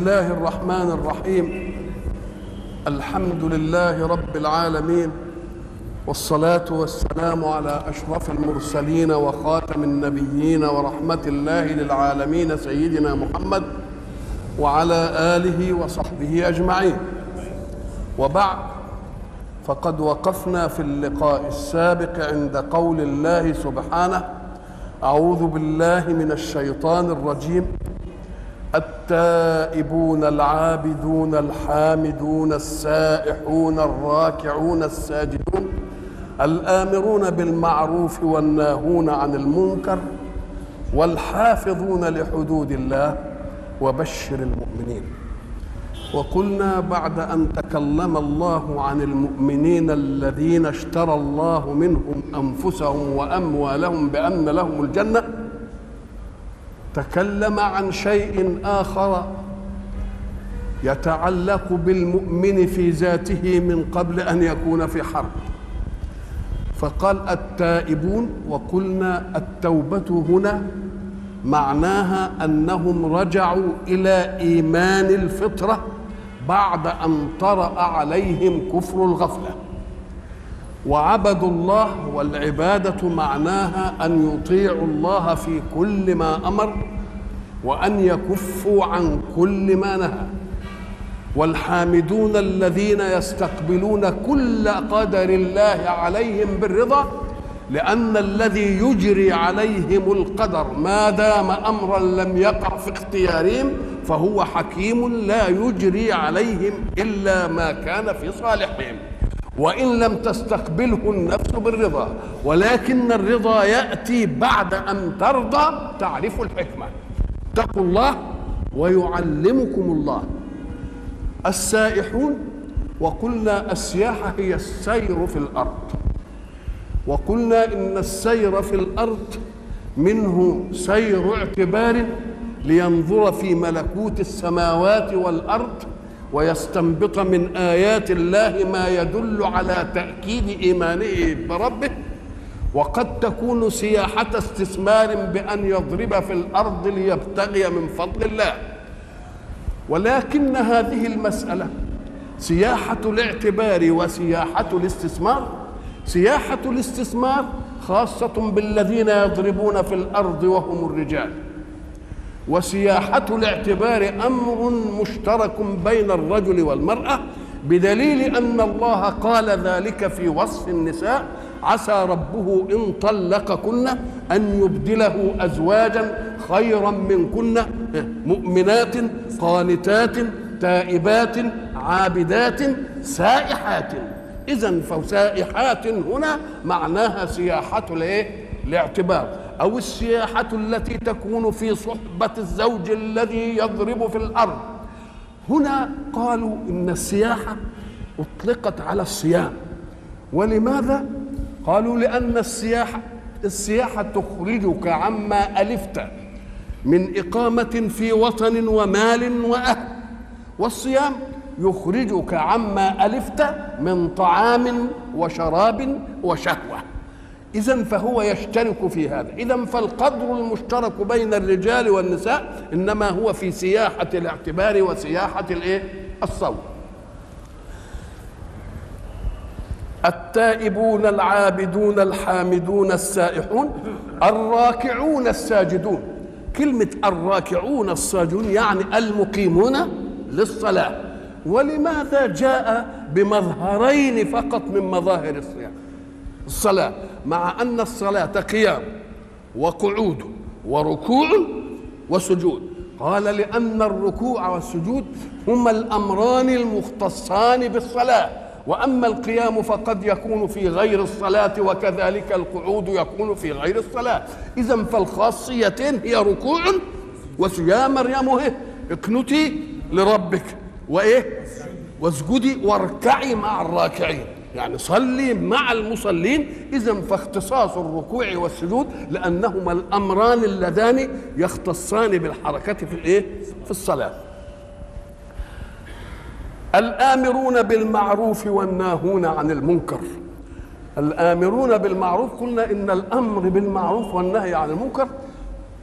الله الرحمن الرحيم الحمد لله رب العالمين والصلاة والسلام على أشرف المرسلين وخاتم النبيين ورحمة الله للعالمين سيدنا محمد وعلى آله وصحبه أجمعين وبعد فقد وقفنا في اللقاء السابق عند قول الله سبحانه أعوذ بالله من الشيطان الرجيم التائبون العابدون الحامدون السائحون الراكعون الساجدون الآمرون بالمعروف والناهون عن المنكر والحافظون لحدود الله وبشر المؤمنين وقلنا بعد ان تكلم الله عن المؤمنين الذين اشترى الله منهم انفسهم واموالهم بان لهم الجنه تكلم عن شيء اخر يتعلق بالمؤمن في ذاته من قبل ان يكون في حرب فقال التائبون وقلنا التوبه هنا معناها انهم رجعوا الى ايمان الفطره بعد ان طرا عليهم كفر الغفله وعبدوا الله والعباده معناها ان يطيعوا الله في كل ما امر وان يكفوا عن كل ما نهى والحامدون الذين يستقبلون كل قدر الله عليهم بالرضا لأن الذي يجري عليهم القدر ما دام أمرا لم يقع في اختيارهم فهو حكيم لا يجري عليهم إلا ما كان في صالحهم وإن لم تستقبله النفس بالرضا ولكن الرضا يأتي بعد أن ترضى تعرف الحكمة اتقوا الله ويعلمكم الله السائحون وقلنا السياحة هي السير في الأرض وقلنا ان السير في الارض منه سير اعتبار لينظر في ملكوت السماوات والارض ويستنبط من ايات الله ما يدل على تاكيد ايمانه بربه وقد تكون سياحه استثمار بان يضرب في الارض ليبتغي من فضل الله ولكن هذه المساله سياحه الاعتبار وسياحه الاستثمار سياحة الاستثمار خاصة بالذين يضربون في الأرض وهم الرجال وسياحة الاعتبار أمر مشترك بين الرجل والمرأة بدليل أن الله قال ذلك في وصف النساء عسى ربه إن طلقكن أن يبدله أزواجا خيرا منكن مؤمنات قانتات تائبات عابدات سائحات اذا فسائحات هنا معناها سياحه الايه الاعتبار او السياحه التي تكون في صحبه الزوج الذي يضرب في الارض هنا قالوا ان السياحه اطلقت على الصيام ولماذا قالوا لان السياحه السياحه تخرجك عما الفت من اقامه في وطن ومال واهل والصيام يخرجك عما ألفت من طعام وشراب وشهوة إذا فهو يشترك في هذا إذا فالقدر المشترك بين الرجال والنساء إنما هو في سياحة الاعتبار وسياحة الإيه؟ الصوم التائبون العابدون الحامدون السائحون الراكعون الساجدون كلمة الراكعون الساجدون يعني المقيمون للصلاة ولماذا جاء بمظهرين فقط من مظاهر الصيام الصلاة مع أن الصلاة قيام وقعود وركوع وسجود قال لأن الركوع والسجود هما الأمران المختصان بالصلاة وأما القيام فقد يكون في غير الصلاة وكذلك القعود يكون في غير الصلاة إذا فالخاصيتين هي ركوع وسجود يا مريم اقنتي لربك وايه واسجدي واركعي مع الراكعين يعني صلي مع المصلين اذا فاختصاص الركوع والسجود لانهما الامران اللذان يختصان بالحركه في الايه في الصلاه الامرون بالمعروف والناهون عن المنكر الامرون بالمعروف قلنا ان الامر بالمعروف والنهي عن المنكر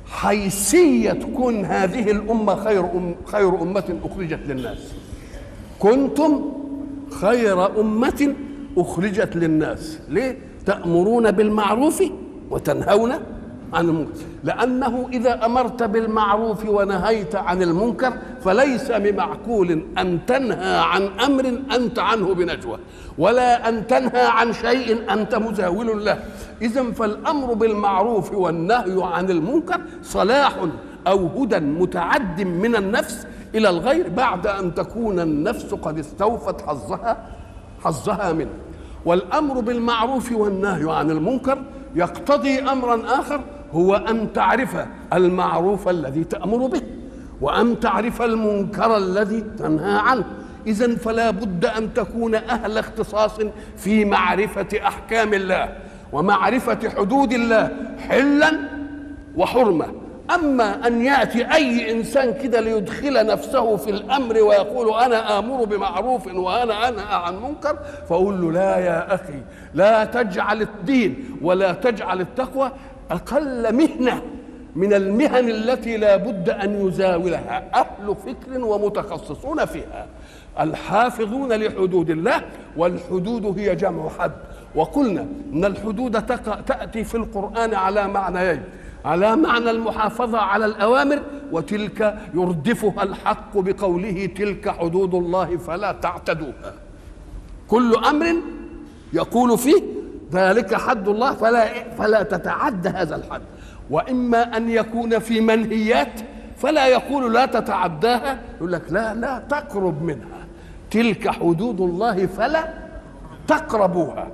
حيثيه كون هذه الامه خير أم خير امه اخرجت للناس كنتم خير امه اخرجت للناس ليه تامرون بالمعروف وتنهون عن المنكر لأنه إذا أمرت بالمعروف ونهيت عن المنكر فليس بمعقول أن تنهى عن أمر أنت عنه بنجوى ولا أن تنهى عن شيء أنت مزاول له إذا فالأمر بالمعروف والنهي عن المنكر صلاح أو هدى متعد من النفس إلى الغير بعد أن تكون النفس قد استوفت حظها حظها منه والأمر بالمعروف والنهي عن المنكر يقتضي أمرا آخر هو أن تعرف المعروف الذي تأمر به وأن تعرف المنكر الذي تنهى عنه إذا فلا بد أن تكون أهل اختصاص في معرفة أحكام الله ومعرفة حدود الله حلا وحرمة أما أن يأتي أي إنسان كده ليدخل نفسه في الأمر ويقول أنا آمر بمعروف وأنا أنهى عن منكر فأقول له لا يا أخي لا تجعل الدين ولا تجعل التقوى أقل مهنة من المهن التي لا بد أن يزاولها أهل فكر ومتخصصون فيها الحافظون لحدود الله والحدود هي جمع حد وقلنا ان الحدود تاتي في القران على معنيين على معنى المحافظه على الاوامر وتلك يردفها الحق بقوله تلك حدود الله فلا تعتدوها كل امر يقول فيه ذلك حد الله فلا فلا تتعدى هذا الحد واما ان يكون في منهيات فلا يقول لا تتعداها يقول لك لا لا تقرب منها تلك حدود الله فلا تقربوها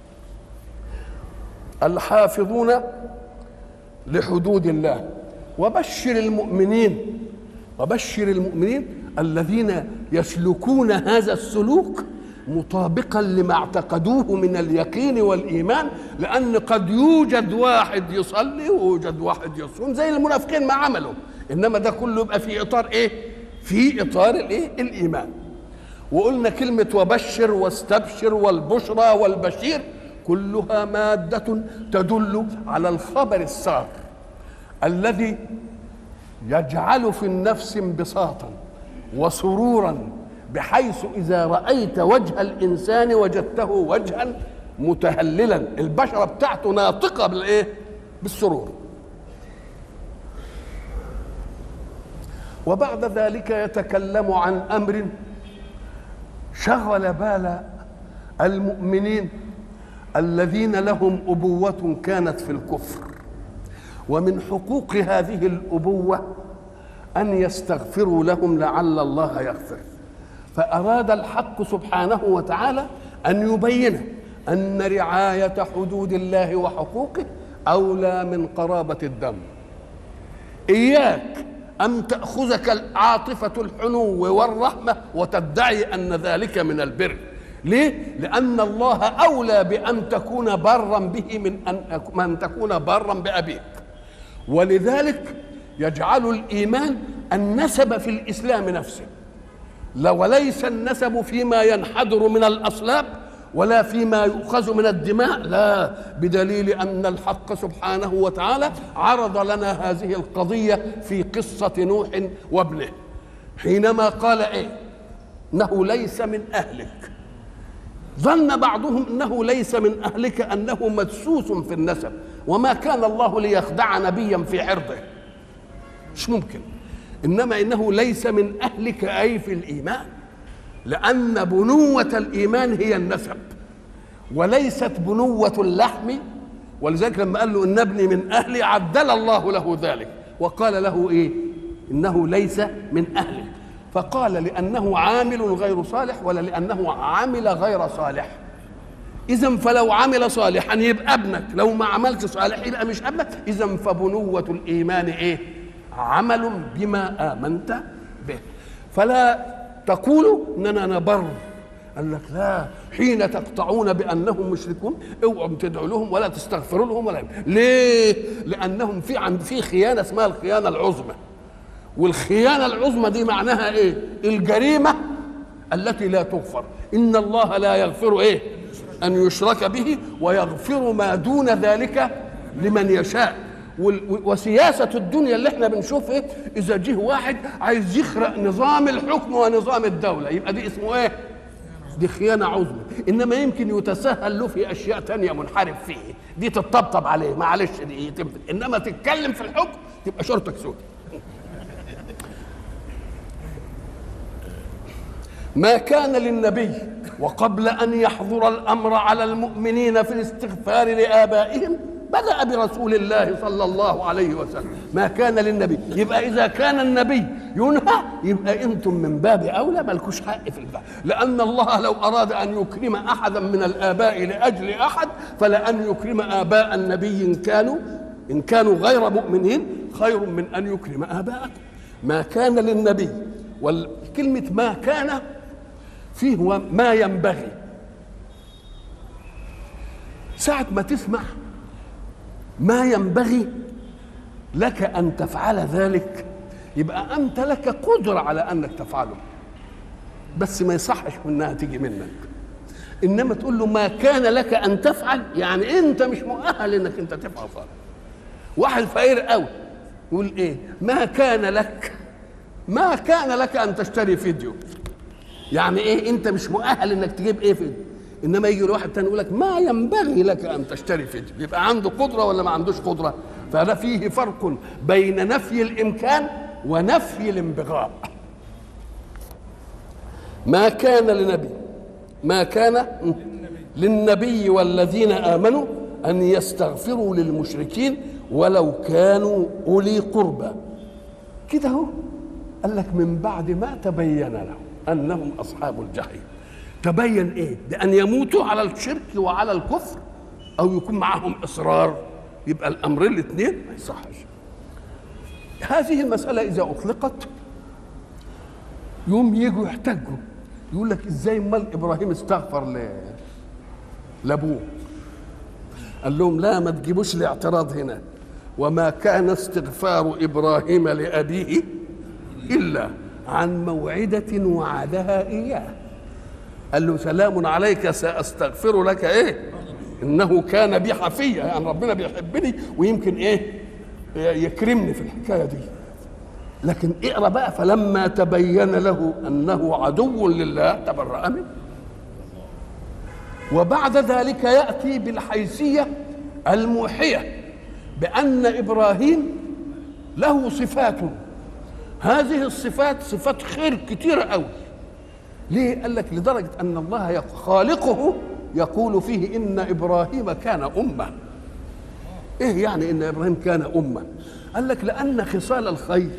الحافظون لحدود الله وبشر المؤمنين وبشر المؤمنين الذين يسلكون هذا السلوك مطابقا لما اعتقدوه من اليقين والايمان لان قد يوجد واحد يصلي ويوجد واحد يصوم زي المنافقين ما عملوا انما ده كله يبقى في اطار ايه في اطار الايه الايمان وقلنا كلمه وبشر واستبشر والبشرى والبشير كلها ماده تدل على الخبر السار الذي يجعل في النفس انبساطا وسرورا بحيث إذا رأيت وجه الإنسان وجدته وجها متهللا البشرة بتاعته ناطقة بالإيه؟ بالسرور وبعد ذلك يتكلم عن أمر شغل بال المؤمنين الذين لهم أبوة كانت في الكفر ومن حقوق هذه الأبوة أن يستغفروا لهم لعل الله يغفر فأراد الحق سبحانه وتعالى أن يبين أن رعاية حدود الله وحقوقه أولى من قرابة الدم إياك أن تأخذك العاطفة الحنو والرحمة وتدعي أن ذلك من البر ليه؟ لأن الله أولى بأن تكون برا به من أن من تكون برا بأبيك ولذلك يجعل الإيمان النسب في الإسلام نفسه لا وليس النسب فيما ينحدر من الأصلاب ولا فيما يؤخذ من الدماء لا بدليل أن الحق سبحانه وتعالى عرض لنا هذه القضية في قصة نوح وابنه حينما قال إيه إنه ليس من أهلك ظن بعضهم انه ليس من اهلك انه مدسوس في النسب وما كان الله ليخدع نبيا في عرضه مش ممكن انما انه ليس من اهلك اي في الايمان لان بنوه الايمان هي النسب وليست بنوه اللحم ولذلك لما قال له ان ابني من اهلي عدل الله له ذلك وقال له ايه انه ليس من اهلك فقال لانه عامل غير صالح ولا لانه عمل غير صالح اذا فلو عمل صالحا يبقى ابنك لو ما عملت صالح يبقى مش ابنك اذا فبنوه الايمان ايه عمل بما امنت به فلا تقولوا اننا نبر قال لك لا حين تقطعون بانهم مشركون اوعوا تدعوا لهم ولا تستغفروا لهم ولا ليه؟ لانهم في عند في خيانه اسمها الخيانه العظمى والخيانه العظمى دي معناها ايه؟ الجريمه التي لا تغفر ان الله لا يغفر ايه؟ ان يشرك به ويغفر ما دون ذلك لمن يشاء وسياسة الدنيا اللي احنا بنشوف ايه إذا جه واحد عايز يخرق نظام الحكم ونظام الدولة يبقى دي اسمه ايه؟ دي خيانة عظمى إنما يمكن يتسهل له في أشياء تانية منحرف فيه دي تطبطب عليه معلش دي تنفذ إنما تتكلم في الحكم تبقى شرطك سود ما كان للنبي وقبل أن يحضر الأمر على المؤمنين في الاستغفار لآبائهم بدأ برسول الله صلى الله عليه وسلم ما كان للنبي يبقى إذا كان النبي ينهى يبقى أنتم من باب أولى ملكوش حق في الباب لأن الله لو أراد أن يكرم أحدا من الآباء لأجل أحد فلأن يكرم آباء النبي إن كانوا إن كانوا غير مؤمنين خير من أن يكرم آباءكم ما كان للنبي والكلمة ما كان فيه ما ينبغي ساعة ما تسمع ما ينبغي لك ان تفعل ذلك يبقى انت لك قدره على انك تفعله بس ما يصحش انها تيجي منك انما تقول له ما كان لك ان تفعل يعني انت مش مؤهل انك انت تفعل فعل واحد فقير قوي يقول ايه ما كان لك ما كان لك ان تشتري فيديو يعني ايه انت مش مؤهل انك تجيب ايه فيديو انما يجي واحد تاني يقول لك ما ينبغي لك ان تشتري فيديو يبقى عنده قدره ولا ما عندوش قدره فهذا فيه فرق بين نفي الامكان ونفي الانبغاء ما كان لنبي ما كان للنبي والذين امنوا ان يستغفروا للمشركين ولو كانوا اولي قربى كده اهو قال لك من بعد ما تبين لهم انهم اصحاب الجحيم تبين ايه بان يموتوا على الشرك وعلى الكفر او يكون معهم اصرار يبقى الامرين الاثنين ما يصحش هذه المساله اذا اطلقت يوم يجوا يحتجوا يقول لك ازاي امال ابراهيم استغفر ل لابوه قال لهم لا ما تجيبوش الاعتراض هنا وما كان استغفار ابراهيم لابيه الا عن موعده وعدها اياه قال له سلام عليك ساستغفر لك ايه انه كان بي حفيا يعني ربنا بيحبني ويمكن ايه يكرمني في الحكايه دي لكن اقرا بقى فلما تبين له انه عدو لله تبرأ منه وبعد ذلك ياتي بالحيثيه الموحيه بان ابراهيم له صفات هذه الصفات صفات خير كتيره قوي ليه قال لك لدرجة أن الله خالقه يقول فيه إن إبراهيم كان أمة إيه يعني إن إبراهيم كان أمة قال لك لأن خصال الخير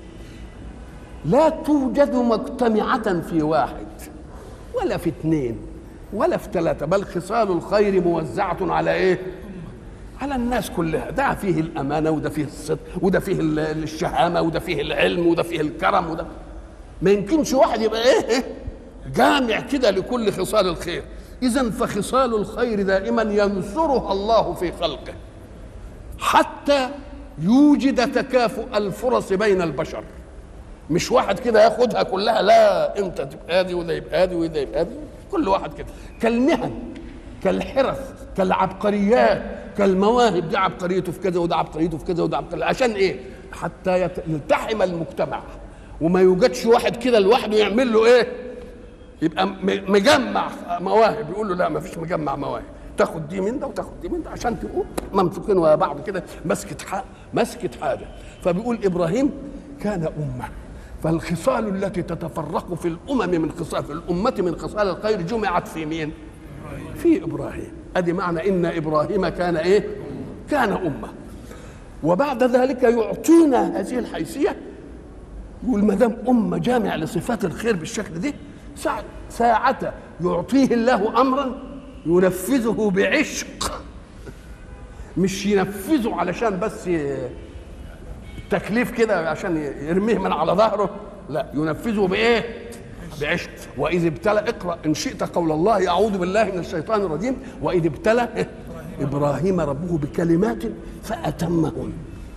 لا توجد مجتمعة في واحد ولا في اثنين ولا في ثلاثة بل خصال الخير موزعة على إيه على الناس كلها ده فيه الأمانة وده فيه الصدق وده فيه الشهامة وده فيه العلم وده فيه الكرم وده ما يمكنش واحد يبقى ايه جامع كده لكل خصال الخير اذا فخصال الخير دائما ينصرها الله في خلقه حتى يوجد تكافؤ الفرص بين البشر مش واحد كده ياخدها كلها لا انت تبقى دي وده يبقى دي وده يبقى دي كل واحد كده كالمهن كالحرف كالعبقريات كالمواهب دي عبقريته في كذا وده عبقريته في كذا وده عبقريته عشان ايه؟ حتى يلتحم المجتمع وما يوجدش واحد كده لوحده يعمل له ايه؟ يبقى مجمع مواهب يقول له لا ما فيش مجمع مواهب تاخد دي من ده وتاخد دي من ده عشان تقول ممسوكين ورا بعض كده مسكت حق مسكت حاجه فبيقول ابراهيم كان امه فالخصال التي تتفرق في الامم من خصال في الامه من خصال الخير جمعت في مين؟ في ابراهيم ادي معنى ان ابراهيم كان ايه؟ كان امه وبعد ذلك يعطينا هذه الحيثيه يقول ما دام امه جامع لصفات الخير بالشكل ده ساعة يعطيه الله أمرا ينفذه بعشق مش ينفذه علشان بس التكليف كده عشان يرميه من على ظهره لا ينفذه بايه بعشق واذ ابتلى اقرا ان شئت قول الله اعوذ بالله من الشيطان الرجيم واذ ابتلى ابراهيم ربه بكلمات فاتمهن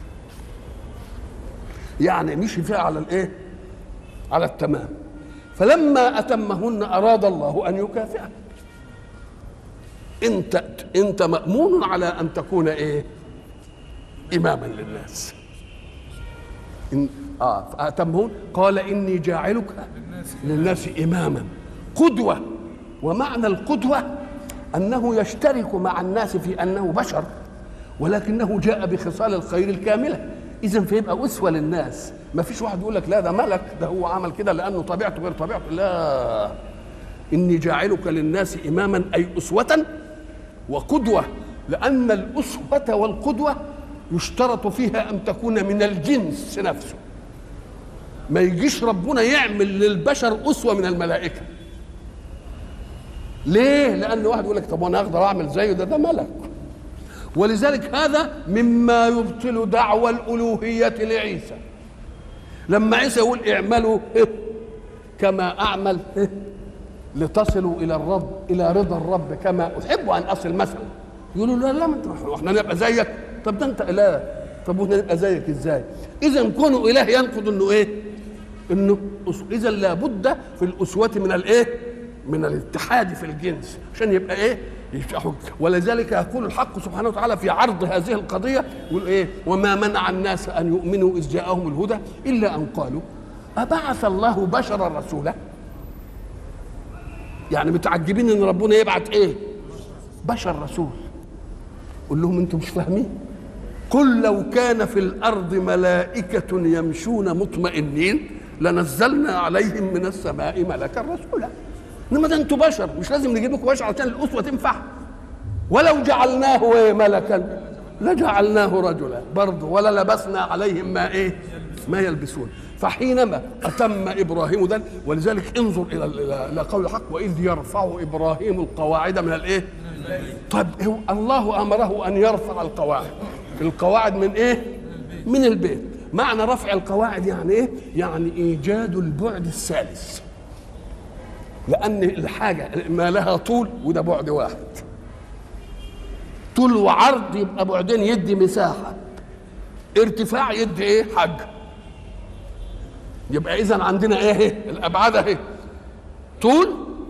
يعني مشي فيها على الايه على التمام فلما أتمهن أراد الله أن يكافئه أنت أنت مأمون على أن تكون إيه؟ إماما للناس إن آه فأتمهون قال إني جاعلك للناس إماما قدوة ومعنى القدوة أنه يشترك مع الناس في أنه بشر ولكنه جاء بخصال الخير الكاملة إذا فيبقى أسوة للناس ما فيش واحد يقول لك لا ده ملك ده هو عمل كده لأنه طبيعته غير طبيعته لا إني جاعلك للناس إماما أي أسوة وقدوة لأن الأسوة والقدوة يشترط فيها أن تكون من الجنس نفسه ما يجيش ربنا يعمل للبشر أسوة من الملائكة ليه؟ لأن واحد يقول لك طب وأنا أقدر أعمل زيه ده ده ملك ولذلك هذا مما يبطل دعوى الألوهية لعيسى لما عيسى يقول اعملوا كما أعمل لتصلوا إلى الرب إلى رضا الرب كما أحب أن أصل مثلا يقولوا لا لا احنا نبقى زيك طب ده أنت إله طب واحنا نبقى زيك إزاي إذا كونه إله ينقض إنه إيه إنه إذا لابد في الأسوة من الإيه من الاتحاد في الجنس عشان يبقى ايه يفتحوا ولذلك يقول الحق سبحانه وتعالى في عرض هذه القضيه يقول ايه وما منع الناس ان يؤمنوا اذ جاءهم الهدى الا ان قالوا ابعث الله بشرا رسولا يعني متعجبين ان ربنا يبعث ايه بشر رسول قول لهم انتم مش فاهمين قل لو كان في الارض ملائكه يمشون مطمئنين لنزلنا عليهم من السماء ملكا رسولا انما ده انتوا بشر مش لازم نجيب لكم بشر عشان الاسوه تنفع ولو جعلناه ايه ملكا لجعلناه رجلا برضه ولا لبسنا عليهم ما ايه ما يلبسون فحينما اتم ابراهيم ده ولذلك انظر الى الى قول الحق واذ يرفع ابراهيم القواعد من الايه طيب هو الله امره ان يرفع القواعد القواعد من ايه من البيت معنى رفع القواعد يعني ايه يعني ايجاد البعد الثالث لان الحاجه ما لها طول وده بعد واحد طول وعرض يبقى بعدين يدي مساحه ارتفاع يدي ايه حجم يبقى اذا عندنا ايه الابعاد اهي طول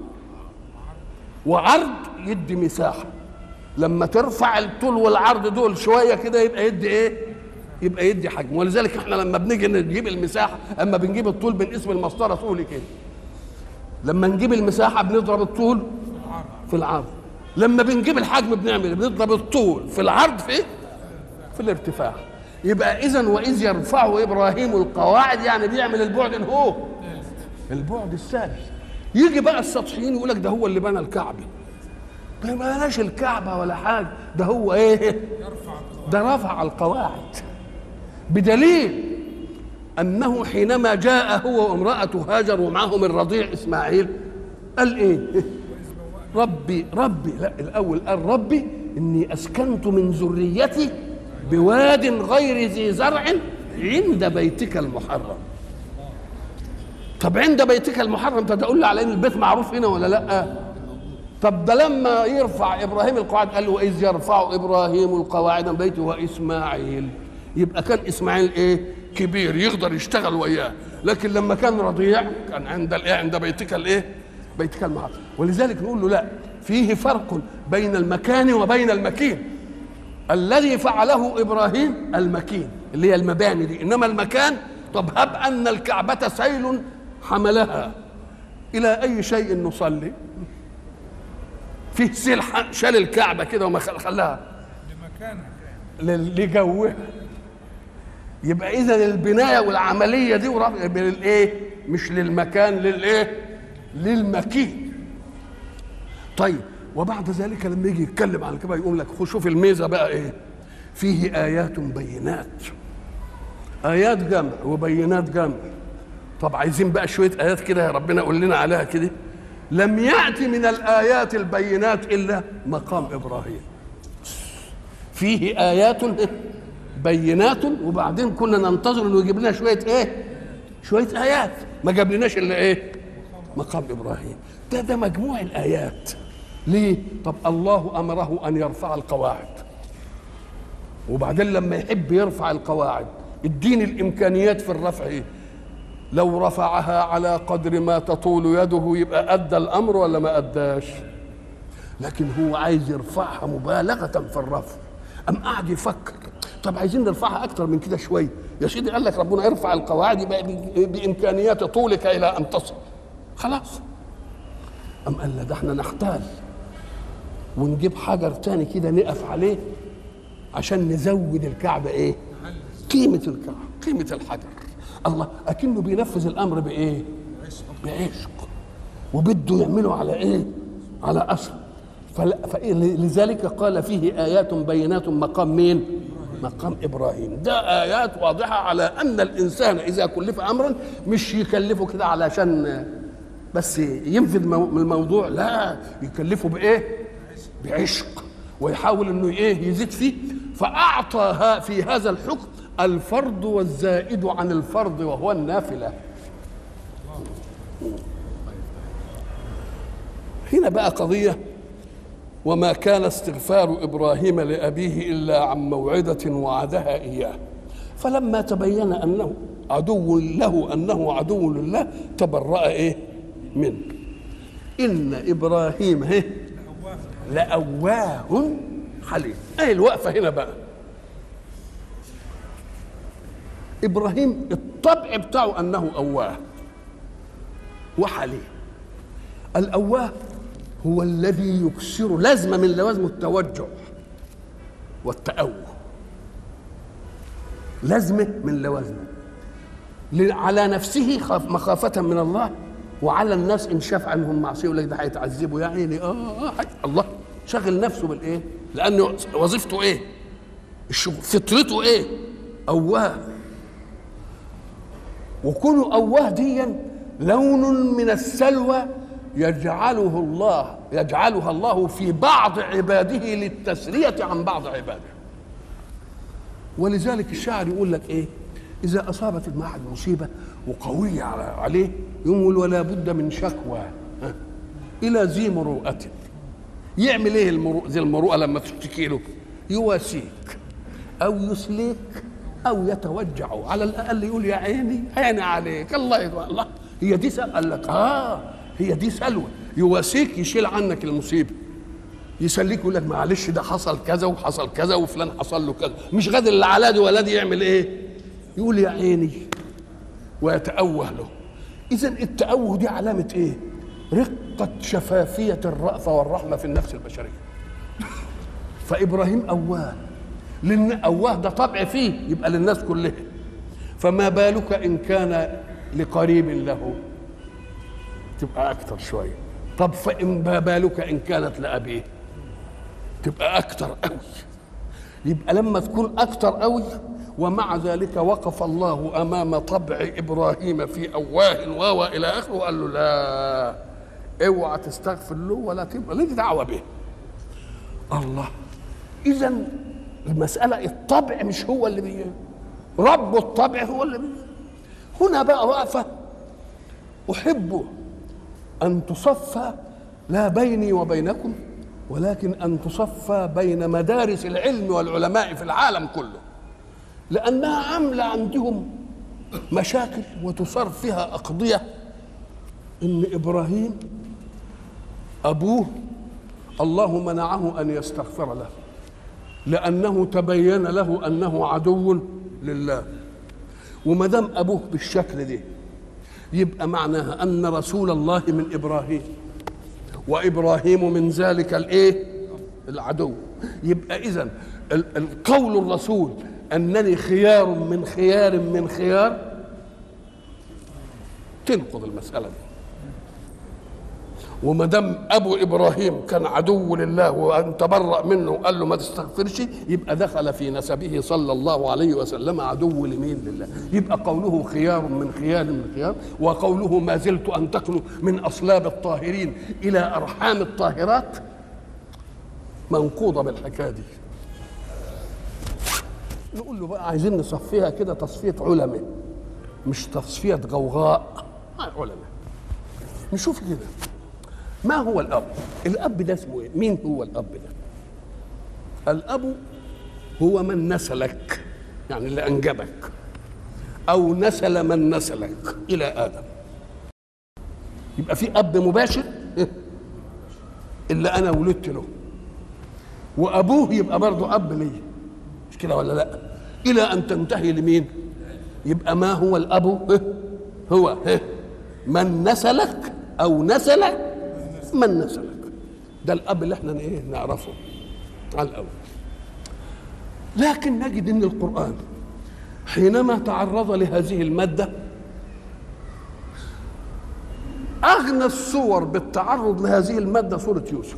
وعرض يدي مساحه لما ترفع الطول والعرض دول شويه كده يبقى يدي ايه يبقى يدي حجم ولذلك احنا لما بنيجي نجيب المساحه اما بنجيب الطول بنقسم المسطره طولي كده لما نجيب المساحه بنضرب الطول في العرض لما بنجيب الحجم بنعمل بنضرب الطول في العرض في إيه؟ في الارتفاع يبقى اذا واذ يرفع ابراهيم القواعد يعني بيعمل البعد هو البعد الثالث يجي بقى السطحيين يقول لك ده هو اللي بنى الكعبه ما بناش الكعبه ولا حاجه ده هو ايه ده رفع القواعد بدليل انه حينما جاء هو وامراته هاجر ومعهم الرضيع اسماعيل قال ايه ربي ربي لا الاول قال ربي اني اسكنت من ذريتي بواد غير ذي زرع عند بيتك المحرم طب عند بيتك المحرم تقول لي على ان البيت معروف هنا ولا لا طب ده لما يرفع ابراهيم القواعد قال له اذ يرفع ابراهيم القواعد من بيته واسماعيل يبقى كان اسماعيل ايه كبير يقدر يشتغل وياه لكن لما كان رضيع كان عند الايه عند بيتك الايه بيتك المحرم ولذلك نقول له لا فيه فرق بين المكان وبين المكين الذي فعله ابراهيم المكين اللي هي المباني دي انما المكان طب هب ان الكعبه سيل حملها الى اي شيء نصلي فيه سيل شال الكعبه كده وما خلاها لجوها يبقى اذا البنايه والعمليه دي للايه مش للمكان للايه للمكين طيب وبعد ذلك لما يجي يتكلم عن كده يقول لك شوف الميزه بقى ايه فيه ايات بينات ايات جمع وبينات جمع طب عايزين بقى شويه ايات كده يا ربنا يقول لنا عليها كده لم ياتي من الايات البينات الا مقام ابراهيم فيه ايات بينات وبعدين كنا ننتظر انه يجيب لنا شويه ايه شويه ايات ما جابلناش الا ايه مقام ابراهيم ده ده مجموع الايات ليه طب الله امره ان يرفع القواعد وبعدين لما يحب يرفع القواعد اديني الامكانيات في الرفع ايه لو رفعها على قدر ما تطول يده يبقى ادى الامر ولا ما اداش لكن هو عايز يرفعها مبالغه في الرفع أم قعد يفكر طب عايزين نرفعها اكتر من كده شويه يا سيدي قال لك ربنا يرفع القواعد بامكانيات طولك الى ان تصل خلاص ام قال لا ده احنا نحتال ونجيب حجر تاني كده نقف عليه عشان نزود الكعبه ايه قيمه الكعبه قيمه الحجر الله اكنه بينفذ الامر بايه بعشق وبده يعمله على ايه على اصل فلذلك قال فيه ايات بينات مقام مين مقام ابراهيم ده ايات واضحه على ان الانسان اذا كلف امرا مش يكلفه كده علشان بس ينفذ الموضوع لا يكلفه بايه بعشق ويحاول انه ايه يزيد فيه فاعطى في هذا الحكم الفرض والزائد عن الفرض وهو النافله هنا بقى قضيه وما كان استغفار ابراهيم لابيه الا عن موعده وعدها اياه فلما تبين انه عدو له انه عدو لله تبرأ ايه منه ان ابراهيم هي لأواه حليم ايه الوقفه هنا بقى ابراهيم الطبع بتاعه انه اواه وحليم الاواه هو الذي يكسر لازمه من لوازم التوجع والتأوه لازمه من لوازمه على نفسه خاف مخافة من الله وعلى الناس ان شاف عنهم معصيه يقول لك ده هيتعذبوا يا عيني اه, آه الله شغل نفسه بالايه؟ لانه وظيفته ايه؟ الشغل فطرته ايه؟ اواه وكونه اواه ديا لون من السلوى يجعله الله يجعلها الله في بعض عباده للتسرية عن بعض عباده ولذلك الشاعر يقول لك ايه اذا اصابت المعهد مصيبه وقويه عليه يقول ولا بد من شكوى الى ذي مروءه يعمل ايه المرو... ذي المروءه لما تشتكي له يواسيك او يسليك او يتوجع على الاقل يقول يا عيني عيني عليك الله يدوى الله هي دي سأل قال لك اه هي دي سلوى يواسيك يشيل عنك المصيبه يسليك يقول لك معلش ده حصل كذا وحصل كذا وفلان حصل له كذا مش غادر اللي على دي ولا دي يعمل ايه يقول يا عيني ويتأوه له إذا التأوه دي علامة إيه؟ رقة شفافية الرأفة والرحمة في النفس البشرية فإبراهيم أواه لأن أواه ده طبع فيه يبقى للناس كلها فما بالك إن كان لقريب له تبقى أكثر شوية طب فإن بالك إن كانت لأبيه تبقى أكثر قوي يبقى لما تكون أكثر قوي ومع ذلك وقف الله امام طبع ابراهيم في اواه واو الى اخره وقال له لا اوعى تستغفر له ولا تبقى ليك دعوه به الله اذا المساله الطبع مش هو اللي بي رب الطبع هو اللي بي هنا بقى واقفه احب ان تصفى لا بيني وبينكم ولكن ان تصفى بين مدارس العلم والعلماء في العالم كله لأنها عاملة عندهم مشاكل وتصار فيها أقضية إن إبراهيم أبوه الله منعه أن يستغفر له لأنه تبين له أنه عدو لله وما دام أبوه بالشكل ده يبقى معناها أن رسول الله من إبراهيم وإبراهيم من ذلك الإيه؟ العدو يبقى إذا القول الرسول انني خيار من خيار من خيار تنقض المساله دي وما دام ابو ابراهيم كان عدو لله وان تبرأ منه وقال له ما تستغفرش يبقى دخل في نسبه صلى الله عليه وسلم عدو لمين لله يبقى قوله خيار من خيار من خيار وقوله ما زلت انتقل من اصلاب الطاهرين الى ارحام الطاهرات منقوضه بالحكايه دي نقول له بقى عايزين نصفيها كده تصفيه علماء مش تصفيه غوغاء علماء نشوف كده ما هو الاب الاب ده اسمه ايه مين هو الاب ده الاب هو من نسلك يعني اللي انجبك او نسل من نسلك الى ادم يبقى في اب مباشر اللي انا ولدت له وابوه يبقى برضه اب ليا مش كده ولا لا الى ان تنتهي لمين يبقى ما هو الاب إيه؟ هو إيه؟ من نسلك او نسل من نسلك ده الاب اللي احنا ايه نعرفه على الاول لكن نجد ان القران حينما تعرض لهذه الماده اغنى الصور بالتعرض لهذه الماده سوره يوسف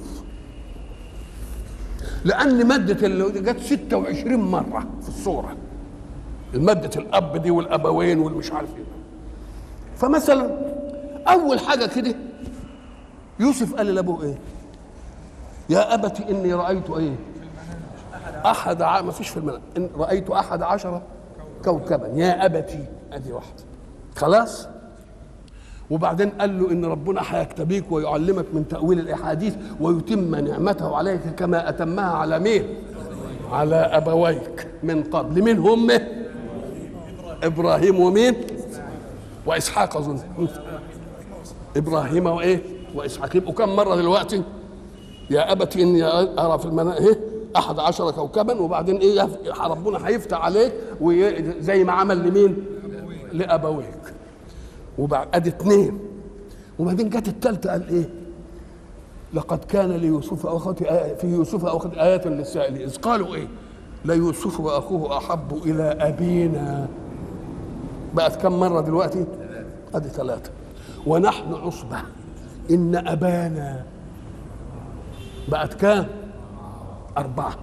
لان ماده اللي جت 26 مره في الصوره الماده الاب دي والابوين والمش عارف ايه فمثلا اول حاجه كده يوسف قال لابوه ايه يا ابت اني رايت ايه احد ع... ما فيش في المنام إن رايت احد عشر كوكبا يا ابتي ادي واحده خلاص وبعدين قال له ان ربنا هيكتبيك ويعلمك من تاويل الاحاديث ويتم نعمته عليك كما اتمها على مين على ابويك من قبل مين هم ابراهيم ومين واسحاق اظن ابراهيم وايه واسحاق يبقوا كم مره دلوقتي يا ابت اني ارى في المنام ايه احد عشر كوكبا وبعدين ايه ربنا هيفتح عليك زي ما عمل لمين لابويك وبعد ادي اثنين وبعدين جت الثالثه قال ايه لقد كان ليوسف واخوته آية في يوسف واخوته آيات للسائل إذ قالوا إيه؟ ليوسف وأخوه أحب إلى أبينا بقت كم مرة دلوقتي؟ أدي ثلاثة ونحن عصبة إن أبانا بقت كام؟ أربعة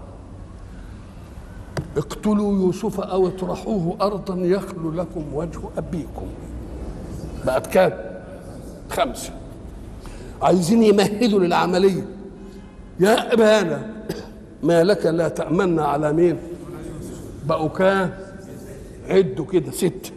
اقتلوا يوسف أو اطرحوه أرضا يخلو لكم وجه أبيكم بقت كام؟ خمسة عايزين يمهدوا للعملية يا أبانا ما لك لا تأمنا على مين بقوا كام عدوا كده ست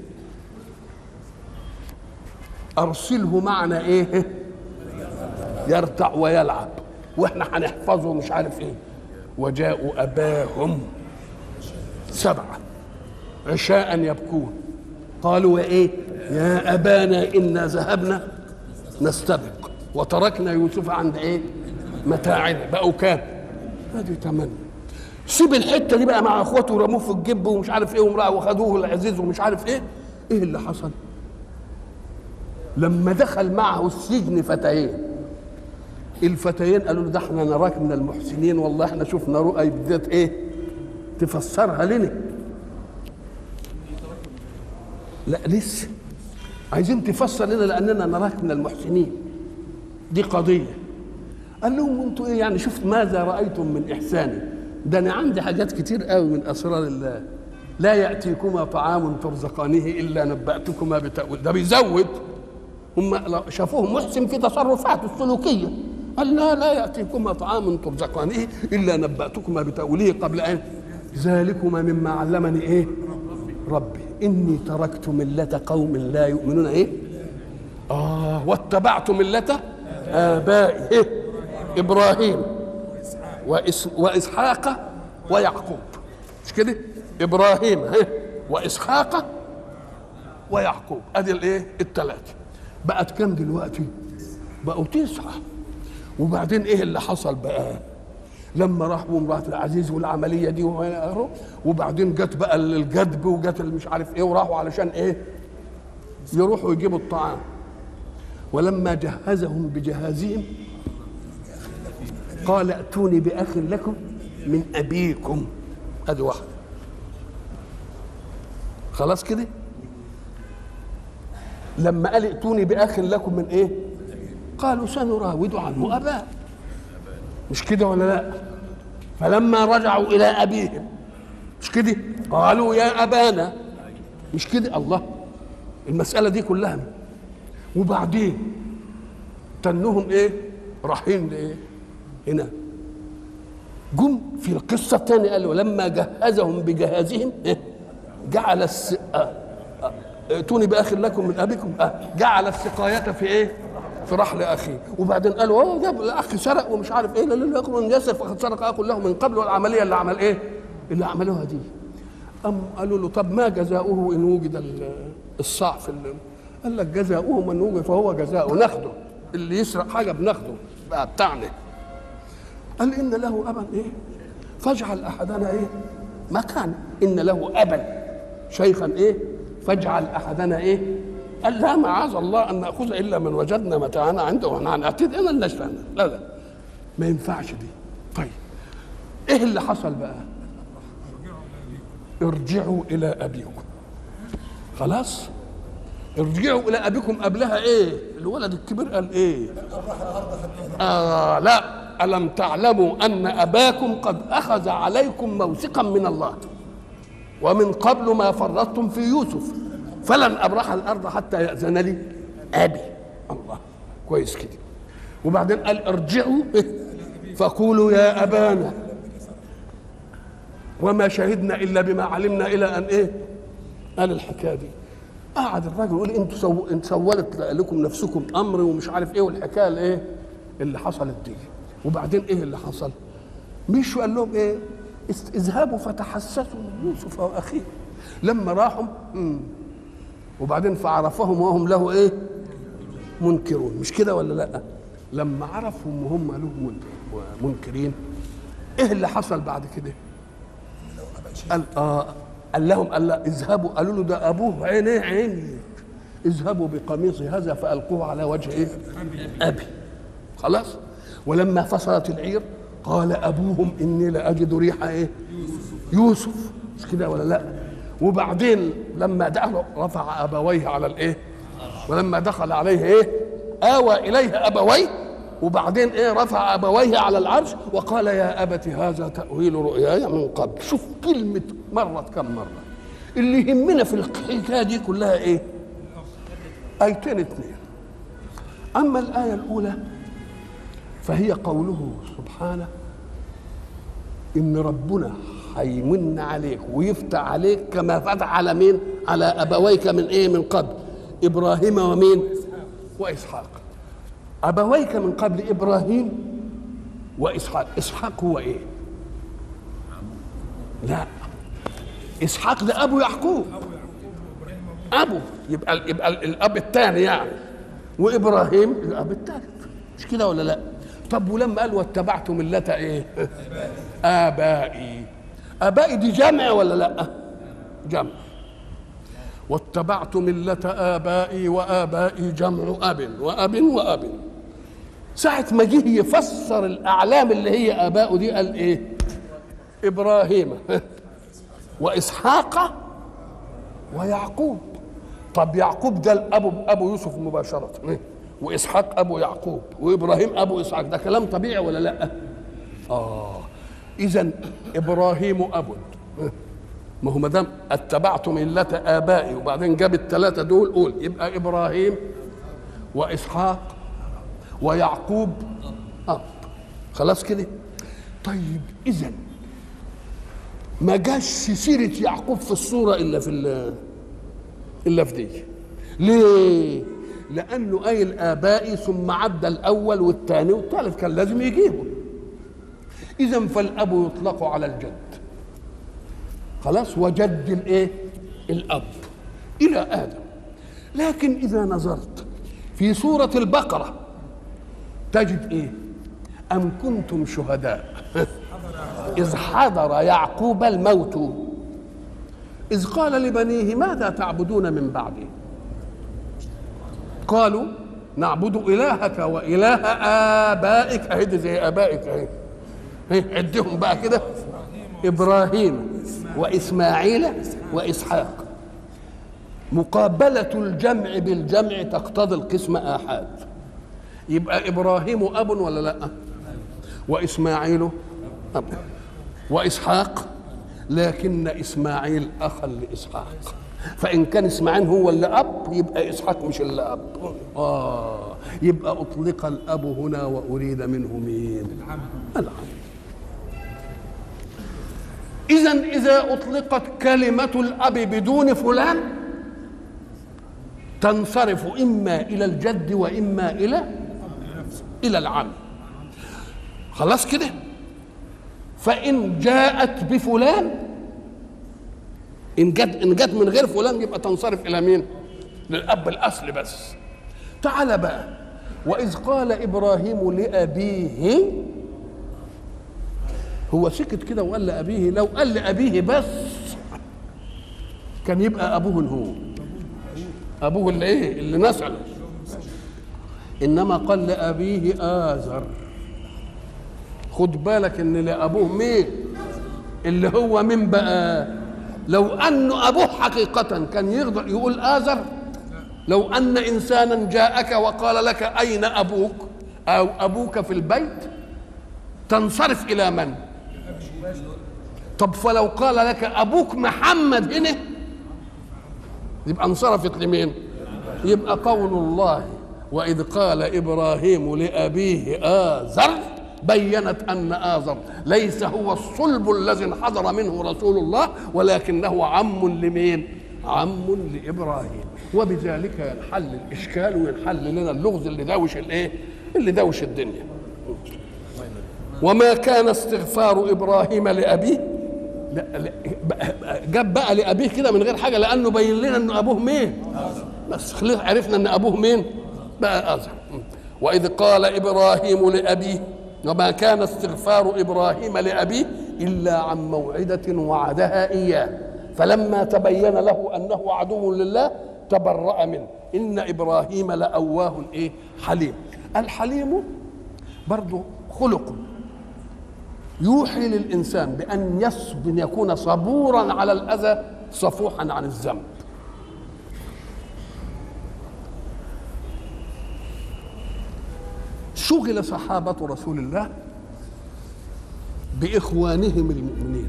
أرسله معنا إيه يرتع ويلعب وإحنا هنحفظه مش عارف إيه وجاءوا أباهم سبعة عشاء يبكون قالوا إيه يا أبانا إنا ذهبنا نستبق وتركنا يوسف عند ايه متاعنا بقوا كام ادي ثمانية سيب الحته دي بقى مع اخواته ورموه في الجب ومش عارف ايه ومرأة وخدوه العزيز ومش عارف ايه ايه اللي حصل لما دخل معه السجن فتيين الفتيين قالوا له ده احنا نراك من المحسنين والله احنا شفنا رؤى بدات ايه تفسرها لنا لا لسه عايزين تفسر لنا لاننا نراك من المحسنين دي قضيه قال لهم انتوا ايه يعني شفت ماذا رايتم من احساني ده انا عندي حاجات كتير قوي من اسرار الله لا ياتيكما طعام ترزقانه الا نباتكما بتاويل ده بيزود هم شافوه محسن في تصرفاته السلوكيه قال لا لا ياتيكما طعام ترزقانه الا نباتكما بتاويله قبل ان ذلكما مما علمني ايه ربي اني تركت مله قوم لا يؤمنون ايه اه واتبعت مله ابائي إيه؟ ابراهيم وإس واسحاق ويعقوب مش كده ابراهيم إيه؟ واسحاق ويعقوب ادي الايه الثلاثه بقت كام دلوقتي بقوا تسعه وبعدين ايه اللي حصل بقى لما راحوا امراه العزيز والعمليه دي وبعدين جت بقى الجدب وجت مش عارف ايه وراحوا علشان ايه يروحوا يجيبوا الطعام ولما جهزهم بجهازهم قال ائتوني باخ لكم من ابيكم ادي واحده خلاص كده لما قال ائتوني باخ لكم من ايه قالوا سنراود عنه اباه مش كده ولا لا فلما رجعوا الى ابيهم مش كده قالوا يا ابانا مش كده الله المساله دي كلها وبعدين تنهم ايه رايحين لايه هنا جم في القصة الثانية قالوا لما جهزهم بجهازهم إيه؟ جعل الس... ائتوني بأخ لكم من أبيكم أه. جعل السقاية في إيه؟ في رحل أخيه وبعدين قالوا اه جاب الأخ سرق ومش عارف إيه لا لا لا من يسر فقد سرق أخ له من قبل والعملية اللي عمل إيه؟ اللي عملوها دي أم قالوا له طب ما جزاؤه إن وجد الصاع في اللي. قال لك جزاؤه من وجد فهو جزاؤه ناخده اللي يسرق حاجة بناخده بقى بتاعنا قال ان له ابا ايه فاجعل احدنا ايه ما كان ان له ابا شيخا ايه فاجعل احدنا ايه قال لا معاذ الله ان ناخذ الا من وجدنا متاعنا عنده وهنعتد انا اللي لا لا ما ينفعش دي طيب ايه اللي حصل بقى ارجعوا الى ابيكم خلاص ارجعوا الى ابيكم قبلها ايه الولد الكبير قال ايه آه لا الم تعلموا ان اباكم قد اخذ عليكم موثقا من الله ومن قبل ما فرطتم في يوسف فلن ابرح الارض حتى ياذن لي ابي الله كويس كده وبعدين قال ارجعوا فقولوا يا ابانا وما شهدنا الا بما علمنا الى ان ايه قال الحكايه دي قعد الراجل يقول انتوا سو... انت سولت لكم نفسكم امر ومش عارف ايه والحكايه الايه اللي حصلت دي وبعدين ايه اللي حصل مشوا قال لهم ايه اذهبوا فتحسسوا من يوسف واخيه لما راحوا مم. وبعدين فعرفهم وهم له ايه منكرون مش كده ولا لا لما عرفهم وهم له منكرين ايه اللي حصل بعد كده قال اه قال لهم قال لا اذهبوا قالوا له ده ابوه عينيه عيني اذهبوا بقميصي هذا فالقوه على وجه ايه ابي خلاص ولما فصلت العير قال ابوهم اني لاجد ريح ايه يوسف مش كده ولا لا وبعدين لما دخل رفع ابويه على الايه ولما دخل عليه ايه اوى اليه ابويه وبعدين ايه رفع ابويه على العرش وقال يا ابت هذا تاويل رؤياي من قبل شوف كلمه مرت كم مره اللي يهمنا في الحكايه دي كلها ايه ايتين اثنين اما الايه الاولى فهي قوله سبحانه ان ربنا هيمن عليك ويفتح عليك كما فتح على مين على ابويك من ايه من قبل ابراهيم ومين واسحاق ابويك من قبل ابراهيم واسحاق اسحاق هو ايه لا اسحاق ده ابو يعقوب ابو يبقى يبقى الاب الثاني يعني وابراهيم الاب الثالث مش كده ولا لا طب ولما قال واتبعت ملة ايه ابائي ابائي دي جمع ولا لا جمع واتبعت ملة آبائي وآبائي جمع أب وأب وأب ساعة ما جه يفسر الأعلام اللي هي آباؤه دي قال إيه؟ إبراهيم وإسحاق ويعقوب طب يعقوب ده الأبو أبو يوسف مباشرة وإسحاق أبو يعقوب وإبراهيم أبو إسحاق ده كلام طبيعي ولا لأ؟ آه إذا إبراهيم أب ما هو ما دام اتبعت ملة آبائي وبعدين جاب الثلاثة دول قول يبقى إبراهيم وإسحاق ويعقوب أب خلاص كده طيب إذا ما جاش سيرة يعقوب في الصورة إلا في إلا في دي ليه؟ لأنه قايل آبائي ثم عدى الأول والثاني والثالث كان لازم يجيبه إذا فالأب يطلق على الجد خلاص وجد الايه الاب الى ادم لكن اذا نظرت في سوره البقره تجد ايه ام كنتم شهداء اذ حضر يعقوب الموت اذ قال لبنيه ماذا تعبدون من بعدي قالوا نعبد الهك واله ابائك اهد زي ابائك اهي عدهم بقى كده ابراهيم واسماعيل واسحاق مقابله الجمع بالجمع تقتضي القسم احاد يبقى ابراهيم اب ولا لا واسماعيل اب واسحاق لكن اسماعيل اخا لاسحاق فان كان اسماعيل هو اللي اب يبقى اسحاق مش اللي اب اه يبقى اطلق الاب هنا واريد منه مين العم إذا إذا أطلقت كلمة الأب بدون فلان تنصرف إما إلى الجد وإما إلى إلى العم خلاص كده فإن جاءت بفلان إن جت إن جت من غير فلان يبقى تنصرف إلى مين؟ للأب الأصل بس تعال بقى وإذ قال إبراهيم لأبيه هو سكت كده وقال لأبيه لو قال لأبيه بس كان يبقى أبوه هو أبوه اللي إيه اللي نسأله إنما قال لأبيه آزر خد بالك إن لأبوه مين اللي هو مين بقى لو أنه أبوه حقيقة كان يقدر يقول آزر لو أن إنسانا جاءك وقال لك أين أبوك أو أبوك في البيت تنصرف إلى من طب فلو قال لك أبوك محمد هنا يبقى انصرفت لمين يبقى قول الله وإذ قال إبراهيم لأبيه آزر بينت أن آزر ليس هو الصلب الذي انحدر منه رسول الله ولكنه عم لمين عم لإبراهيم وبذلك ينحل الإشكال وينحل لنا اللغز اللي دوش الإيه اللي دوش الدنيا وما كان استغفار إبراهيم لأبيه لا لا جاب بقى لأبيه كده من غير حاجة لأنه بين لنا أن أبوه مين بس خلينا عرفنا أن أبوه مين بقى أزهر وإذ قال إبراهيم لأبيه وما كان استغفار إبراهيم لأبيه إلا عن موعدة وعدها إياه فلما تبين له أنه عدو لله تبرأ منه إن إبراهيم لأواه إيه حليم الحليم برضه خلق يوحي للإنسان بأن يصب أن يكون صبورا على الأذى صفوحا عن الذنب شغل صحابة رسول الله بإخوانهم المؤمنين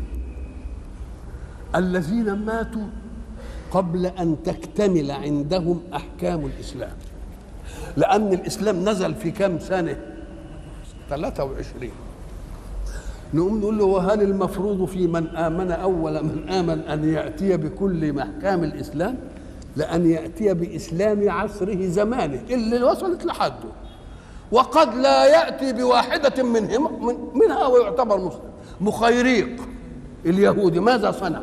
الذين ماتوا قبل أن تكتمل عندهم أحكام الإسلام لأن الإسلام نزل في كم سنة 23 نقوم نقول له وهل المفروض في من آمن أول من آمن أن يأتي بكل محكام الإسلام لأن يأتي بإسلام عصره زمانه اللي وصلت لحده وقد لا يأتي بواحدة منهم من منها ويعتبر مسلم مخيريق اليهودي ماذا صنع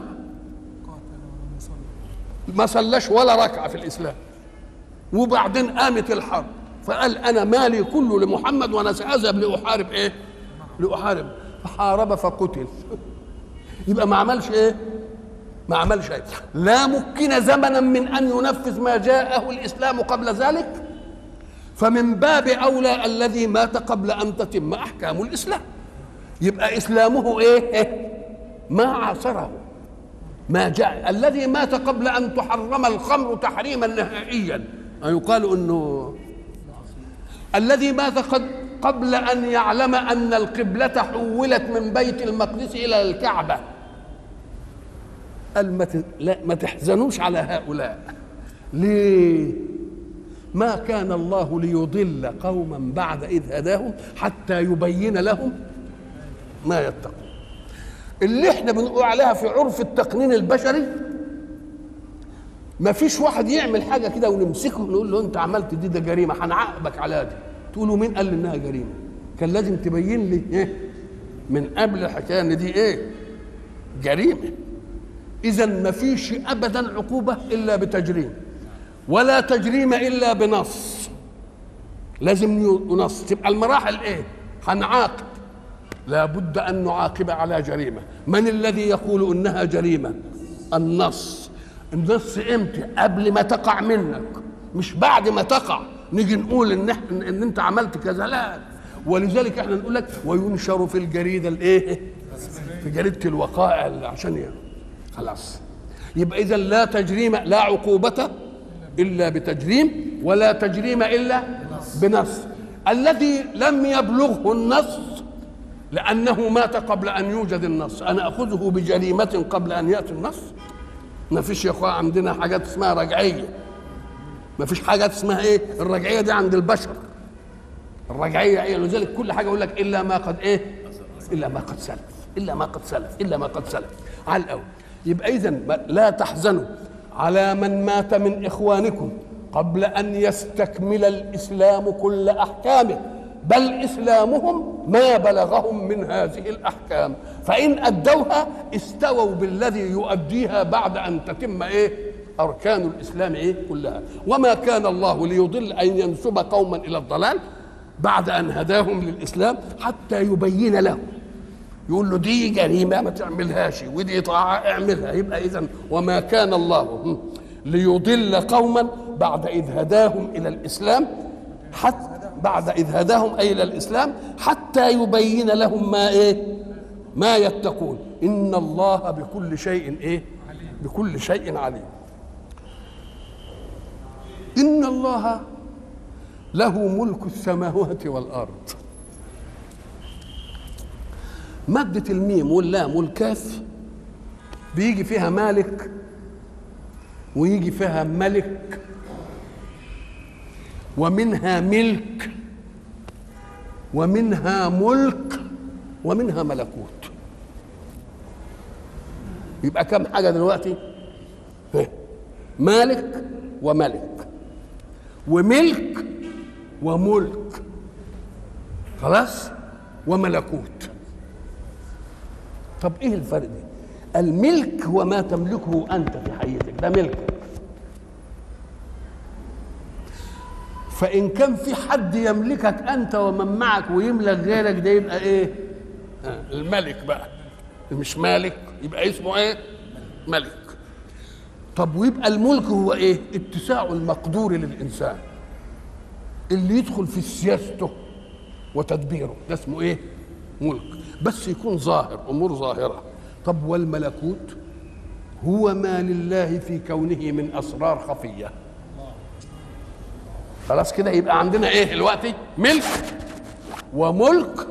ما صلاش ولا ركعة في الإسلام وبعدين قامت الحرب فقال أنا مالي كله لمحمد وأنا سأذهب لأحارب إيه لأحارب فحارب فقتل يبقى ما عملش إيه ما عملش إيه لا مكن زمنا من أن ينفذ ما جاءه الإسلام قبل ذلك فمن باب أولى الذي مات قبل أن تتم أحكام الإسلام يبقى إسلامه إيه ما عاصره ما جاء الذي مات قبل أن تحرم الخمر تحريما نهائيا يقال أنه الذي مات قد قبل أن يعلم أن القبلة حولت من بيت المقدس إلى الكعبة قال ما لا ما تحزنوش على هؤلاء ليه ما كان الله ليضل قوما بعد إذ هداهم حتى يبين لهم ما يتقون اللي احنا بنقول عليها في عرف التقنين البشري ما فيش واحد يعمل حاجه كده ونمسكه نقول له انت عملت دي ده جريمه هنعاقبك على دي تقول له مين قال لي انها جريمه كان لازم تبين لي ايه من قبل الحكايه ان دي ايه جريمه اذا ما فيش ابدا عقوبه الا بتجريم ولا تجريم الا بنص لازم ينص تبقى المراحل ايه هنعاقب لابد ان نعاقب على جريمه من الذي يقول انها جريمه النص النص امتى قبل ما تقع منك مش بعد ما تقع نيجي نقول ان إحنا ان انت عملت كذا لا ولذلك احنا نقول لك وينشر في الجريده الايه في جريده الوقائع عشان يعني خلاص يبقى اذا لا تجريم لا عقوبه الا بتجريم ولا تجريم الا بنص الذي لم يبلغه النص لأنه مات قبل أن يوجد النص أنا أخذه بجريمة قبل أن يأتي النص ما فيش يا أخوان عندنا حاجات اسمها رجعية ما فيش حاجات اسمها إيه الرجعية دي عند البشر الرجعية إيه لذلك كل حاجة يقول لك إلا ما قد إيه إلا ما قد سلف إلا ما قد سلف إلا ما قد سلف على الأول يبقى إذا لا تحزنوا على من مات من إخوانكم قبل أن يستكمل الإسلام كل أحكامه بل اسلامهم ما بلغهم من هذه الاحكام فان ادوها استووا بالذي يؤديها بعد ان تتم ايه اركان الاسلام ايه كلها وما كان الله ليضل ان ينسب قوما الى الضلال بعد ان هداهم للاسلام حتى يبين لهم يقول له دي جريمه ما تعملهاش ودي طاعه اعملها يبقى اذا وما كان الله ليضل قوما بعد اذ هداهم الى الاسلام حتى بعد اذ هداهم اي الى الاسلام حتى يبين لهم ما ايه ما يتقون ان الله بكل شيء ايه بكل شيء عليم ان الله له ملك السماوات والارض مادة الميم واللام والكاف بيجي فيها مالك ويجي فيها ملك ومنها ملك ومنها ملك ومنها ملكوت يبقى كم حاجة دلوقتي مالك وملك وملك وملك خلاص وملكوت طب ايه الفرق دي الملك هو ما تملكه انت في حياتك ده ملكك فان كان في حد يملكك انت ومن معك ويملك غيرك ده يبقى ايه آه الملك بقى مش مالك يبقى اسمه ايه ملك طب ويبقى الملك هو ايه اتساع المقدور للانسان اللي يدخل في سياسته وتدبيره ده اسمه ايه ملك بس يكون ظاهر امور ظاهره طب والملكوت هو ما لله في كونه من اسرار خفيه خلاص كده يبقى عندنا ايه دلوقتي ملك وملك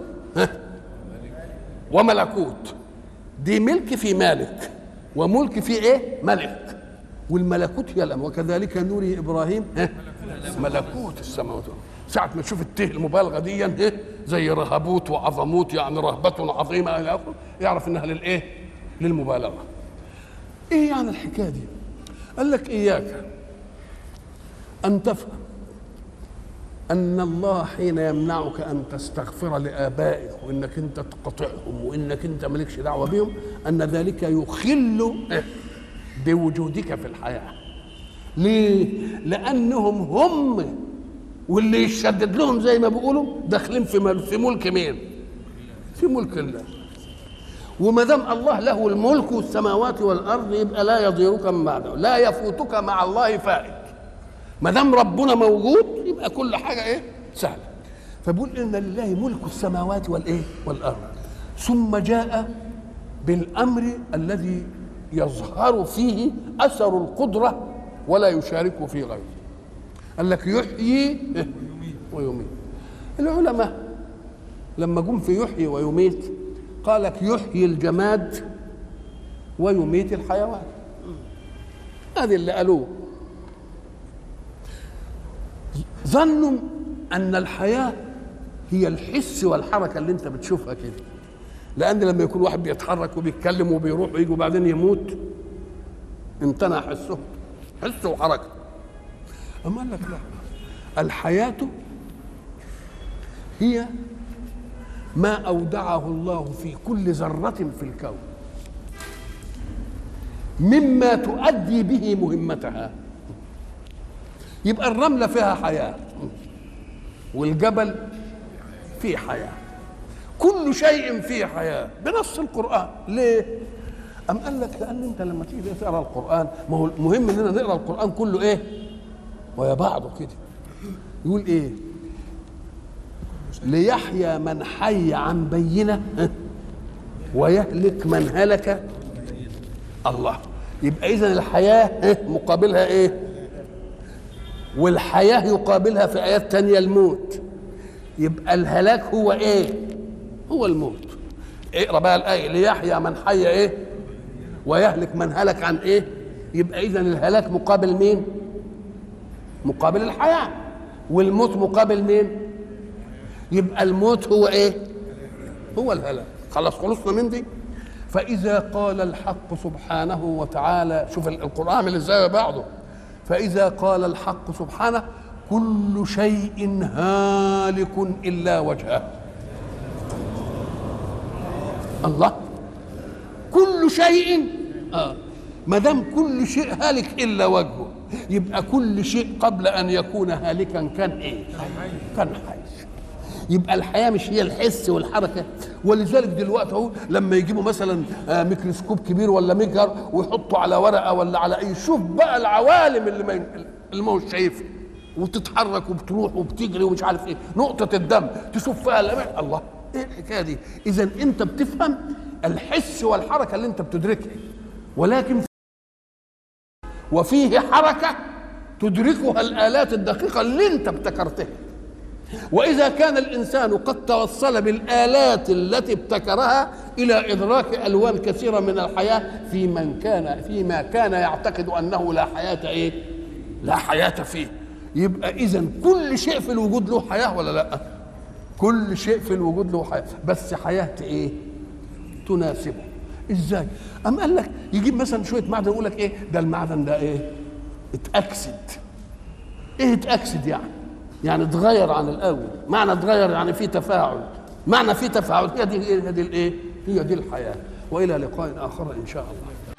وملكوت دي ملك في مالك وملك في ايه ملك والملكوت هي الامر وكذلك نوري ابراهيم ملكوت السماوات ساعة ما تشوف الته المبالغة دي ايه زي رهبوت وعظموت يعني رهبة عظيمة إلى آخره يعرف إنها للإيه؟ للمبالغة. إيه يعني الحكاية دي؟ قال لك إياك أن تفهم أن الله حين يمنعك أن تستغفر لآبائك وإنك أنت تقطعهم وإنك أنت مالكش دعوة بهم أن ذلك يخل بوجودك في الحياة. ليه؟ لأنهم هم واللي يشدد لهم زي ما بيقولوا داخلين في في ملك مين؟ في ملك الله. وما دام الله له الملك والسماوات والارض يبقى لا يضيرك من بعده، لا يفوتك مع الله فائت. ما دام ربنا موجود يبقى كل حاجه ايه؟ سهله. فبيقول ان لله ملك السماوات والايه؟ والارض. ثم جاء بالامر الذي يظهر فيه اثر القدره ولا يشارك في غيره. قال لك يحيي ويميت العلماء لما جم في يحيي ويميت قال لك يحيي الجماد ويميت الحيوان هذه اللي قالوه ظنوا ان الحياه هي الحس والحركه اللي انت بتشوفها كده لان لما يكون واحد بيتحرك وبيتكلم وبيروح ويجي وبعدين يموت امتنع حسه حسه وحركته أما قال لك لا الحياة هي ما أودعه الله في كل ذرة في الكون مما تؤدي به مهمتها يبقى الرملة فيها حياة والجبل فيه حياة كل شيء فيه حياة بنص القرآن ليه؟ أم قال لك لأن أنت لما تيجي تقرأ القرآن ما هو المهم إننا نقرأ القرآن كله إيه؟ ويا بعضه كده يقول ايه ليحيى من حي عن بينه ويهلك من هلك الله يبقى اذا الحياه مقابلها ايه والحياه يقابلها في ايات تانية الموت يبقى الهلاك هو ايه هو الموت اقرا بقى الايه ليحيى من حي ايه ويهلك من هلك عن ايه يبقى اذا الهلاك مقابل مين مقابل الحياة والموت مقابل مين يبقى الموت هو ايه هو الهلاك خلاص خلصنا من دي فإذا قال الحق سبحانه وتعالى شوف القرآن عامل ازاي بعضه فإذا قال الحق سبحانه كل شيء هالك إلا وجهه الله كل شيء آه. ما دام كل شيء هالك إلا وجهه يبقى كل شيء قبل ان يكون هالكا كان ايه كان حي يبقى الحياه مش هي الحس والحركه ولذلك دلوقتي اهو لما يجيبوا مثلا آه، ميكروسكوب كبير ولا ميجر ويحطوا على ورقه ولا على اي شوف بقى العوالم اللي ما ين- اللي ما هوش شايفها وتتحرك وبتروح وبتجري ومش عارف ايه نقطه الدم تشوف فيها الأمان. الله ايه الحكايه دي اذا انت بتفهم الحس والحركه اللي انت بتدركها ولكن وفيه حركه تدركها الالات الدقيقه اللي انت ابتكرتها واذا كان الانسان قد توصل بالالات التي ابتكرها الى ادراك الوان كثيره من الحياه في من كان فيما كان يعتقد انه لا حياه ايه لا حياه فيه يبقى اذا كل شيء في الوجود له حياه ولا لا كل شيء في الوجود له حياه بس حياه ايه تناسبه ازاي ام قال لك يجيب مثلا شويه معدن يقول لك ايه ده المعدن ده ايه اتاكسد ايه اتاكسد يعني يعني اتغير عن الاول معنى اتغير يعني في تفاعل معنى في تفاعل هي دي هي دي الايه هي دي الحياه والى لقاء اخر ان شاء الله